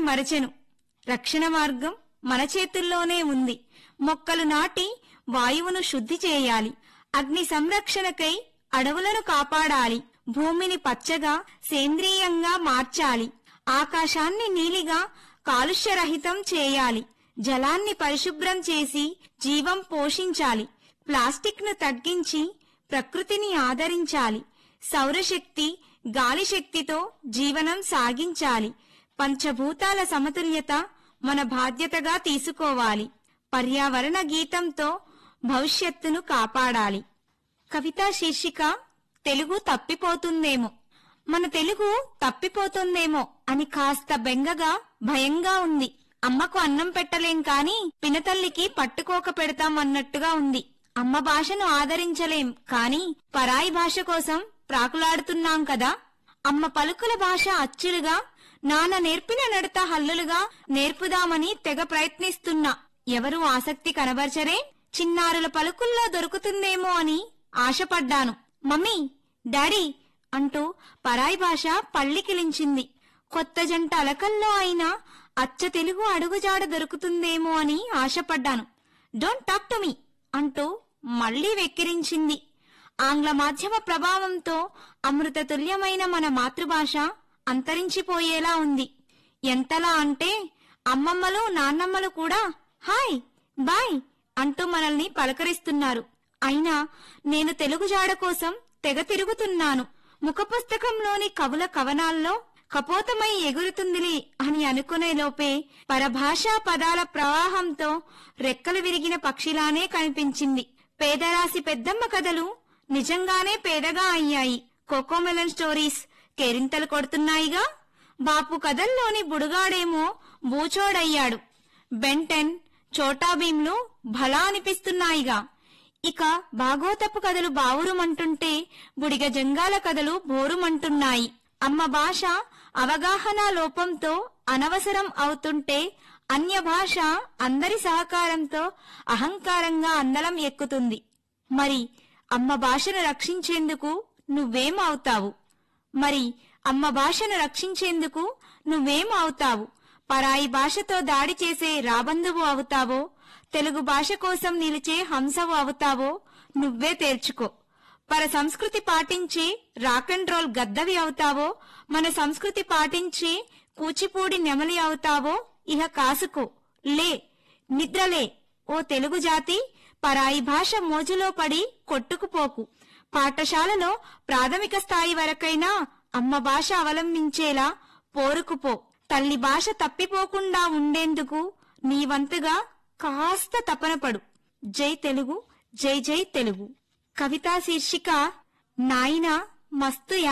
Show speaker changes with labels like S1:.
S1: మరచెను రక్షణ మార్గం మన చేతుల్లోనే ఉంది మొక్కలు నాటి వాయువును శుద్ధి చేయాలి అగ్ని సంరక్షణకై అడవులను కాపాడాలి భూమిని పచ్చగా సేంద్రీయంగా మార్చాలి ఆకాశాన్ని నీలిగా కాలుష్యరహితం చేయాలి జలాన్ని పరిశుభ్రం చేసి జీవం పోషించాలి ప్లాస్టిక్ను తగ్గించి ప్రకృతిని ఆదరించాలి సౌరశక్తి గాలి శక్తితో జీవనం సాగించాలి పంచభూతాల సమతుల్యత మన బాధ్యతగా తీసుకోవాలి పర్యావరణ గీతంతో భవిష్యత్తును కాపాడాలి కవితా శీర్షిక తెలుగు తప్పిపోతుందేమో మన తెలుగు తప్పిపోతుందేమో అని కాస్త బెంగగా భయంగా ఉంది అమ్మకు అన్నం పెట్టలేం కాని పినతల్లికి పట్టుకోక పెడతాం అన్నట్టుగా ఉంది అమ్మ భాషను ఆదరించలేం కాని పరాయి భాష కోసం ప్రాకులాడుతున్నాం కదా అమ్మ పలుకుల భాష అచ్చులుగా నాన్న నేర్పిన నడత హల్లులుగా నేర్పుదామని తెగ ప్రయత్నిస్తున్నా ఎవరూ ఆసక్తి కనబరచరే చిన్నారుల పలుకుల్లో దొరుకుతుందేమో అని ఆశపడ్డాను మమ్మీ డాడీ అంటూ పరాయి భాష పళ్ళికిలించింది కొత్త జంట అలకల్లో అయినా అచ్చ తెలుగు అడుగుజాడ దొరుకుతుందేమో అని ఆశపడ్డాను డోంట్ టాక్ టు మీ అంటూ మళ్లీ వెక్కిరించింది ఆంగ్ల మాధ్యమ ప్రభావంతో అమృత తుల్యమైన మన మాతృభాష అంతరించిపోయేలా ఉంది ఎంతలా అంటే అమ్మమ్మలు నాన్నమ్మలు కూడా హాయ్ బాయ్ అంటూ మనల్ని పలకరిస్తున్నారు అయినా నేను తెలుగు జాడ కోసం తెగ తిరుగుతున్నాను ముఖపుస్తకంలోని కవుల కవనాల్లో కపోతమై ఎగురుతుందిలే అని అనుకునే లోపే పరభాషా పదాల ప్రవాహంతో రెక్కలు విరిగిన పక్షిలానే కనిపించింది పేదరాశి పెద్దమ్మ కథలు నిజంగానే పేదగా అయ్యాయి కోకోమెలన్ స్టోరీస్ కేరింతలు కొడుతున్నాయిగా బాపు కథల్లోని బుడుగాడేమో బూచోడయ్యాడు బెంటెన్ చోటాభీంలు భలా అనిపిస్తున్నాయిగా ఇక భాగోతపు కథలు బావురుమంటుంటే బుడిగ జంగాల కథలు బోరుమంటున్నాయి అమ్మ భాష అవగాహన లోపంతో అనవసరం అవుతుంటే అన్య భాష అందరి సహకారంతో అహంకారంగా అందలం ఎక్కుతుంది మరి అమ్మ భాషను రక్షించేందుకు నువ్వేం అవుతావు మరి అమ్మ భాషను రక్షించేందుకు నువ్వేం అవుతావు పరాయి భాషతో దాడి చేసే రాబందువు అవుతావో తెలుగు భాష కోసం నిలిచే హంసవు అవుతావో నువ్వే తేల్చుకో పర సంస్కృతి పాటించే రాక్ అండ్ రోల్ గద్దవి అవుతావో మన సంస్కృతి పాటించే కూచిపూడి నెమలి అవుతావో ఇహ కాసుకో లే నిద్రలే ఓ తెలుగు జాతి పరాయి భాష మోజులో పడి కొట్టుకుపోకు పాఠశాలలో ప్రాథమిక స్థాయి వరకైనా అమ్మ భాష అవలంబించేలా పోరుకుపో తల్లి భాష తప్పిపోకుండా ఉండేందుకు నీ వంతుగా కాస్త తపనపడు జై తెలుగు జై జై తెలుగు కవితా శీర్షిక నాయన మస్తు